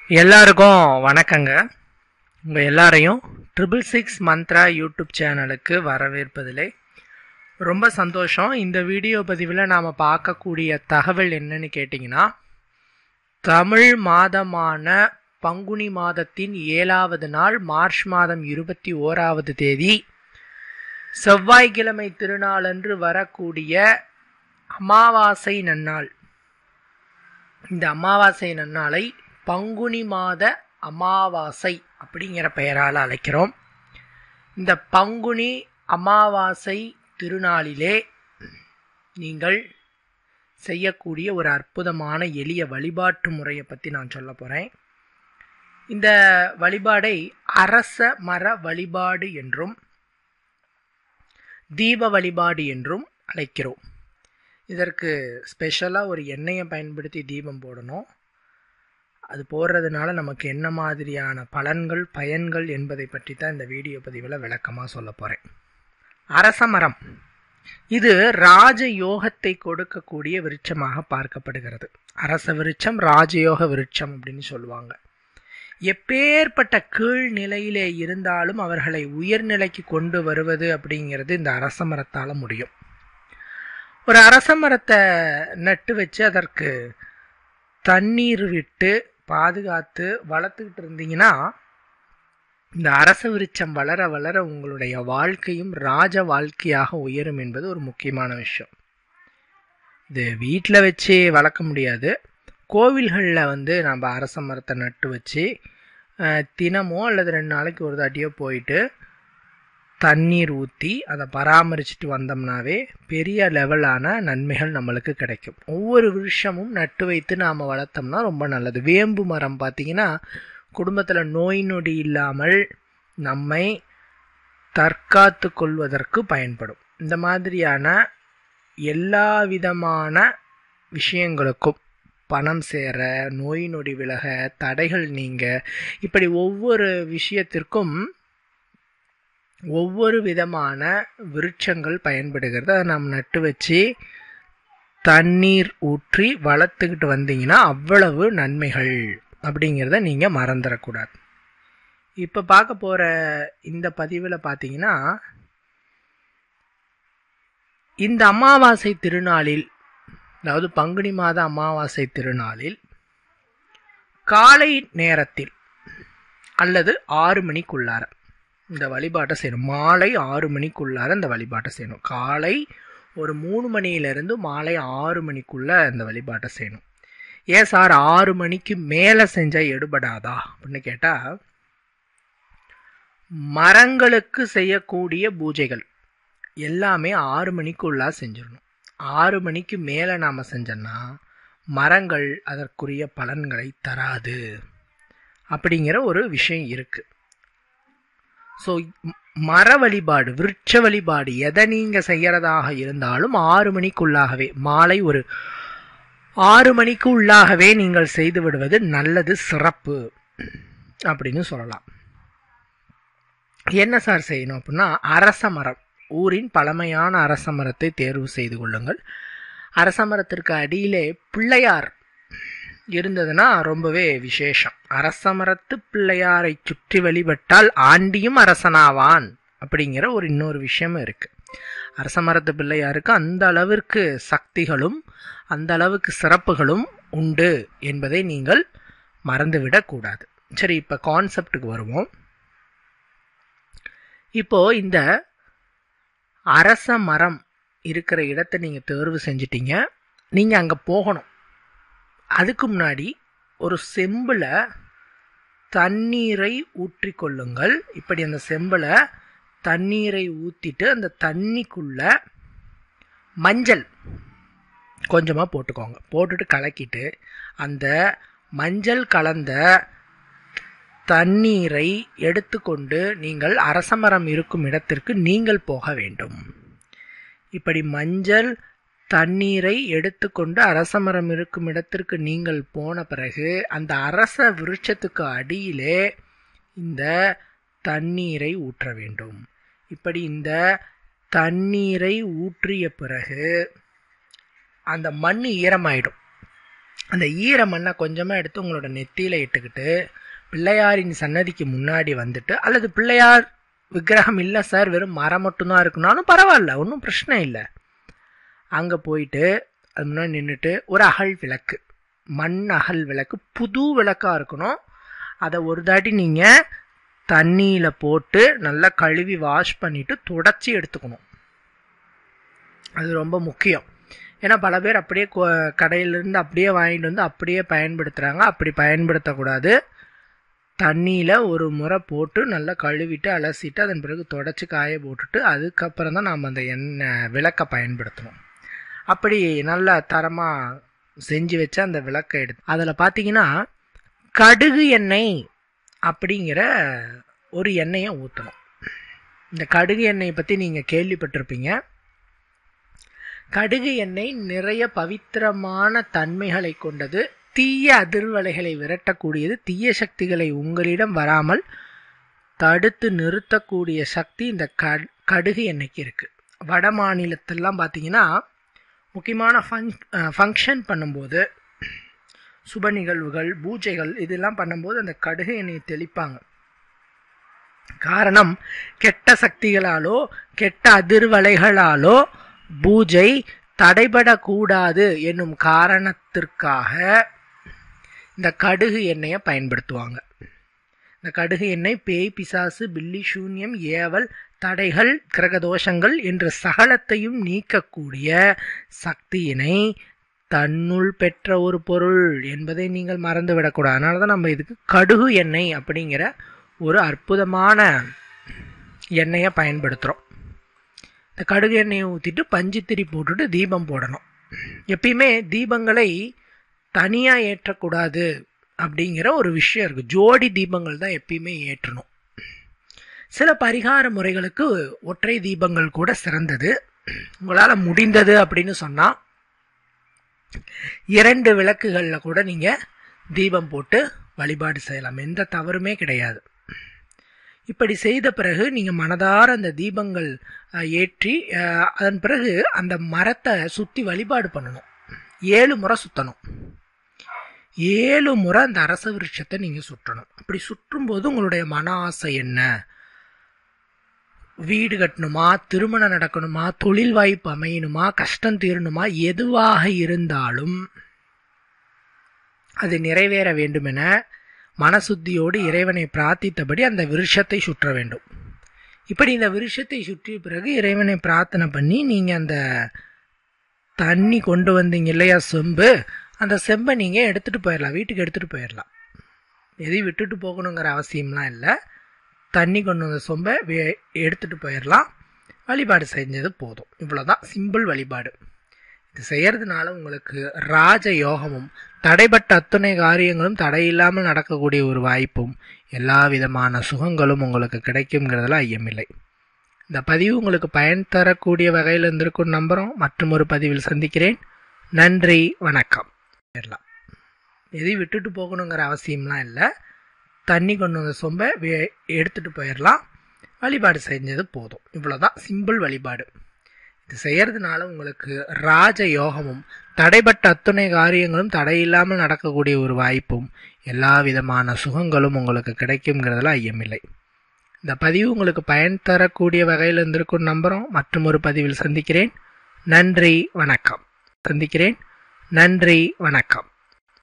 எல்லாருக்கும் வணக்கங்க உங்கள் எல்லாரையும் ட்ரிபிள் சிக்ஸ் மந்த்ரா யூடியூப் சேனலுக்கு வரவேற்பதிலே ரொம்ப சந்தோஷம் இந்த வீடியோ பதிவில் நாம் பார்க்கக்கூடிய தகவல் என்னன்னு கேட்டிங்கன்னா தமிழ் மாதமான பங்குனி மாதத்தின் ஏழாவது நாள் மார்ச் மாதம் இருபத்தி ஓராவது தேதி செவ்வாய்க்கிழமை திருநாளன்று வரக்கூடிய அமாவாசை நன்னாள் இந்த அமாவாசை நன்னாளை பங்குனி மாத அமாவாசை அப்படிங்கிற பெயரால் அழைக்கிறோம் இந்த பங்குனி அமாவாசை திருநாளிலே நீங்கள் செய்யக்கூடிய ஒரு அற்புதமான எளிய வழிபாட்டு முறையை பற்றி நான் சொல்ல போகிறேன் இந்த வழிபாடை அரச மர வழிபாடு என்றும் தீப வழிபாடு என்றும் அழைக்கிறோம் இதற்கு ஸ்பெஷலாக ஒரு எண்ணெயை பயன்படுத்தி தீபம் போடணும் அது போடுறதுனால நமக்கு என்ன மாதிரியான பலன்கள் பயன்கள் என்பதை பற்றி தான் இந்த வீடியோ பதிவில் விளக்கமாக சொல்ல போகிறேன் அரச மரம் இது ராஜ யோகத்தை கொடுக்கக்கூடிய விருட்சமாக பார்க்கப்படுகிறது அரச விருட்சம் ராஜயோக விருட்சம் அப்படின்னு சொல்லுவாங்க எப்பேற்பட்ட கீழ் நிலையிலே இருந்தாலும் அவர்களை உயர்நிலைக்கு கொண்டு வருவது அப்படிங்கிறது இந்த அரச மரத்தால் முடியும் ஒரு அரச மரத்தை நட்டு வச்சு அதற்கு தண்ணீர் விட்டு பாதுகாத்து வளர்த்துக்கிட்டு இருந்தீங்கன்னா இந்த அரச விருட்சம் வளர வளர உங்களுடைய வாழ்க்கையும் ராஜ வாழ்க்கையாக உயரும் என்பது ஒரு முக்கியமான விஷயம் இது வீட்டில் வச்சு வளர்க்க முடியாது கோவில்களில் வந்து நம்ம அரச மரத்தை நட்டு வச்சு தினமோ அல்லது ரெண்டு நாளைக்கு ஒரு தாட்டியோ போயிட்டு தண்ணீர் ஊற்றி அதை பராமரிச்சுட்டு வந்தோம்னாவே பெரிய லெவலான நன்மைகள் நம்மளுக்கு கிடைக்கும் ஒவ்வொரு விஷயமும் நட்டு வைத்து நாம் வளர்த்தோம்னா ரொம்ப நல்லது வேம்பு மரம் பார்த்திங்கன்னா குடும்பத்தில் நோய் நொடி இல்லாமல் நம்மை தற்காத்து கொள்வதற்கு பயன்படும் இந்த மாதிரியான எல்லா விதமான விஷயங்களுக்கும் பணம் சேர நோய் நொடி விலக தடைகள் நீங்க இப்படி ஒவ்வொரு விஷயத்திற்கும் ஒவ்வொரு விதமான விருட்சங்கள் பயன்படுகிறது அதை நாம் நட்டு வச்சு தண்ணீர் ஊற்றி வளர்த்துக்கிட்டு வந்தீங்கன்னா அவ்வளவு நன்மைகள் அப்படிங்கிறத நீங்கள் மறந்துடக்கூடாது இப்போ பார்க்க போகிற இந்த பதிவில் பார்த்தீங்கன்னா இந்த அமாவாசை திருநாளில் அதாவது பங்குனி மாத அமாவாசை திருநாளில் காலை நேரத்தில் அல்லது ஆறு மணிக்குள்ளார இந்த வழிபாட்டை செய்யணும் மாலை ஆறு மணிக்குள்ளார இந்த வழிபாட்டை செய்யணும் காலை ஒரு மூணு மணியிலிருந்து மாலை ஆறு மணிக்குள்ள இந்த வழிபாட்டை செய்யணும் ஏன் சார் ஆறு மணிக்கு மேலே செஞ்சால் எடுபடாதா அப்படின்னு கேட்டால் மரங்களுக்கு செய்யக்கூடிய பூஜைகள் எல்லாமே ஆறு மணிக்குள்ளா செஞ்சிடணும் ஆறு மணிக்கு மேலே நாம் செஞ்சோன்னா மரங்கள் அதற்குரிய பலன்களை தராது அப்படிங்கிற ஒரு விஷயம் இருக்குது ஸோ மர வழிபாடு விருட்ச வழிபாடு எதை நீங்கள் செய்கிறதாக இருந்தாலும் ஆறு மணிக்குள்ளாகவே மாலை ஒரு ஆறு மணிக்கு உள்ளாகவே நீங்கள் செய்து விடுவது நல்லது சிறப்பு அப்படின்னு சொல்லலாம் என்ன சார் செய்யணும் அப்படின்னா அரச மரம் ஊரின் பழமையான அரச மரத்தை தேர்வு செய்து கொள்ளுங்கள் அரச மரத்திற்கு அடியிலே பிள்ளையார் இருந்ததுன்னா ரொம்பவே விசேஷம் அரச மரத்து பிள்ளையாரை சுற்றி வழிபட்டால் ஆண்டியும் அரசனாவான் அப்படிங்கிற ஒரு இன்னொரு விஷயமும் இருக்கு அரச மரத்து பிள்ளையாருக்கு அந்த அளவிற்கு சக்திகளும் அந்த அளவுக்கு சிறப்புகளும் உண்டு என்பதை நீங்கள் மறந்துவிடக்கூடாது சரி இப்போ கான்செப்டுக்கு வருவோம் இப்போ இந்த அரச மரம் இருக்கிற இடத்த நீங்கள் தேர்வு செஞ்சிட்டீங்க நீங்கள் அங்கே போகணும் அதுக்கு முன்னாடி ஒரு செம்பில் தண்ணீரை ஊற்றி கொள்ளுங்கள் இப்படி அந்த செம்பில் தண்ணீரை ஊற்றிட்டு அந்த தண்ணிக்குள்ள மஞ்சள் கொஞ்சமாக போட்டுக்கோங்க போட்டுட்டு கலக்கிட்டு அந்த மஞ்சள் கலந்த தண்ணீரை எடுத்துக்கொண்டு நீங்கள் அரசமரம் இருக்கும் இடத்திற்கு நீங்கள் போக வேண்டும் இப்படி மஞ்சள் தண்ணீரை எடுத்துக்கொண்டு அரசமரம் இருக்கும் இடத்திற்கு நீங்கள் போன பிறகு அந்த அரச விருட்சத்துக்கு அடியிலே இந்த தண்ணீரை ஊற்ற வேண்டும் இப்படி இந்த தண்ணீரை ஊற்றிய பிறகு அந்த மண் ஈரமாயிடும் அந்த ஈர மண்ணை கொஞ்சமாக எடுத்து உங்களோட நெத்தியில் இட்டுக்கிட்டு பிள்ளையாரின் சன்னதிக்கு முன்னாடி வந்துட்டு அல்லது பிள்ளையார் விக்கிரகம் இல்லை சார் வெறும் மரம் மட்டும்தான் இருக்குனாலும் பரவாயில்ல ஒன்றும் பிரச்சனை இல்லை அங்கே போயிட்டு அது முன்னாடி நின்றுட்டு ஒரு அகல் விளக்கு மண் அகல் விளக்கு புது விளக்காக இருக்கணும் அதை ஒரு தாட்டி நீங்கள் தண்ணியில் போட்டு நல்லா கழுவி வாஷ் பண்ணிவிட்டு தொடச்சி எடுத்துக்கணும் அது ரொம்ப முக்கியம் ஏன்னா பல பேர் அப்படியே கடையிலேருந்து அப்படியே வாங்கிட்டு வந்து அப்படியே பயன்படுத்துகிறாங்க அப்படி பயன்படுத்தக்கூடாது தண்ணியில் ஒரு முறை போட்டு நல்லா கழுவிட்டு அலசிட்டு அதன் பிறகு தொடச்சி காய போட்டுட்டு அதுக்கப்புறம் தான் நாம் அந்த எண்ணெய் விளக்கை பயன்படுத்தணும் அப்படி நல்லா தரமாக செஞ்சு வச்ச அந்த விளக்கை எடுத்து அதில் பார்த்தீங்கன்னா கடுகு எண்ணெய் அப்படிங்கிற ஒரு எண்ணெயை ஊற்றணும் இந்த கடுகு எண்ணெயை பற்றி நீங்கள் கேள்விப்பட்டிருப்பீங்க கடுகு எண்ணெய் நிறைய பவித்திரமான தன்மைகளை கொண்டது தீய அதிர்வலைகளை விரட்டக்கூடியது தீய சக்திகளை உங்களிடம் வராமல் தடுத்து நிறுத்தக்கூடிய சக்தி இந்த கடுகு எண்ணெய்க்கு இருக்குது வட மாநிலத்திலலாம் பார்த்தீங்கன்னா முக்கியமான ஃபங் ஃபங்க்ஷன் பண்ணும்போது சுப நிகழ்வுகள் பூஜைகள் இதெல்லாம் பண்ணும்போது அந்த கடுகு எண்ணெயை தெளிப்பாங்க காரணம் கெட்ட சக்திகளாலோ கெட்ட அதிர்வலைகளாலோ பூஜை தடைபடக்கூடாது என்னும் காரணத்திற்காக இந்த கடுகு எண்ணெயை பயன்படுத்துவாங்க இந்த கடுகு எண்ணெய் பேய் பிசாசு பில்லி சூன்யம் ஏவல் தடைகள் கிரகதோஷங்கள் என்ற சகலத்தையும் நீக்கக்கூடிய சக்தியினை தன்னுள் பெற்ற ஒரு பொருள் என்பதை நீங்கள் மறந்துவிடக்கூடாது அதனால தான் நம்ம இதுக்கு கடுகு எண்ணெய் அப்படிங்கிற ஒரு அற்புதமான எண்ணெயை பயன்படுத்துகிறோம் இந்த கடுகு எண்ணெயை ஊற்றிட்டு பஞ்சுத்திரி போட்டுட்டு தீபம் போடணும் எப்பயுமே தீபங்களை தனியாக ஏற்றக்கூடாது அப்படிங்கிற ஒரு விஷயம் இருக்குது ஜோடி தீபங்கள் தான் எப்பயுமே ஏற்றணும் சில பரிகார முறைகளுக்கு ஒற்றை தீபங்கள் கூட சிறந்தது உங்களால் முடிந்தது அப்படின்னு சொன்னால் இரண்டு விளக்குகளில் கூட நீங்கள் தீபம் போட்டு வழிபாடு செய்யலாம் எந்த தவறுமே கிடையாது இப்படி செய்த பிறகு நீங்கள் மனதார அந்த தீபங்கள் ஏற்றி அதன் பிறகு அந்த மரத்தை சுற்றி வழிபாடு பண்ணணும் ஏழு முறை சுற்றணும் ஏழு முறை அந்த அரச விருட்சத்தை நீங்கள் சுற்றணும் அப்படி சுற்றும்போது உங்களுடைய மன ஆசை என்ன வீடு கட்டணுமா திருமணம் நடக்கணுமா தொழில் வாய்ப்பு அமையணுமா கஷ்டம் தீரணுமா எதுவாக இருந்தாலும் அது நிறைவேற வேண்டுமென மனசுத்தியோடு இறைவனை பிரார்த்தித்தபடி அந்த விருஷத்தை சுற்ற வேண்டும் இப்படி இந்த விருஷத்தை சுற்றிய பிறகு இறைவனை பிரார்த்தனை பண்ணி நீங்கள் அந்த தண்ணி கொண்டு வந்தீங்க இல்லையா செம்பு அந்த செம்பை நீங்கள் எடுத்துகிட்டு போயிடலாம் வீட்டுக்கு எடுத்துகிட்டு போயிடலாம் எதையும் விட்டுட்டு போகணுங்கிற அவசியம்லாம் இல்லை தண்ணி கொண்டு வந்த சொம்பை எடுத்துகிட்டு போயிடலாம் வழிபாடு செஞ்சது போதும் இவ்வளோதான் சிம்பிள் வழிபாடு இது செய்யறதுனால உங்களுக்கு ராஜ யோகமும் தடைப்பட்ட அத்துணை காரியங்களும் தடையில்லாமல் நடக்கக்கூடிய ஒரு வாய்ப்பும் எல்லா விதமான சுகங்களும் உங்களுக்கு கிடைக்குங்கிறதுல ஐயமில்லை இந்த பதிவு உங்களுக்கு பயன் தரக்கூடிய வகையில் இருந்திருக்கும் நம்புகிறோம் மற்றும் ஒரு பதிவில் சந்திக்கிறேன் நன்றி வணக்கம் எதையும் விட்டுட்டு போகணுங்கிற அவசியம்லாம் இல்லை தண்ணி கொண்டு வந்த சொம்பை எடுத்துகிட்டு போயிடலாம் வழிபாடு செஞ்சது போதும் இவ்வளோதான் சிம்பிள் வழிபாடு இது செய்யறதுனால உங்களுக்கு ராஜ யோகமும் தடைப்பட்ட அத்துணை காரியங்களும் தடையில்லாமல் நடக்கக்கூடிய ஒரு வாய்ப்பும் எல்லா விதமான சுகங்களும் உங்களுக்கு கிடைக்குங்கிறதுல ஐயமில்லை இந்த பதிவு உங்களுக்கு பயன் தரக்கூடிய வகையில் இருந்திருக்கும் நம்புகிறோம் மற்றும் ஒரு பதிவில் சந்திக்கிறேன் நன்றி வணக்கம் சந்திக்கிறேன் நன்றி வணக்கம்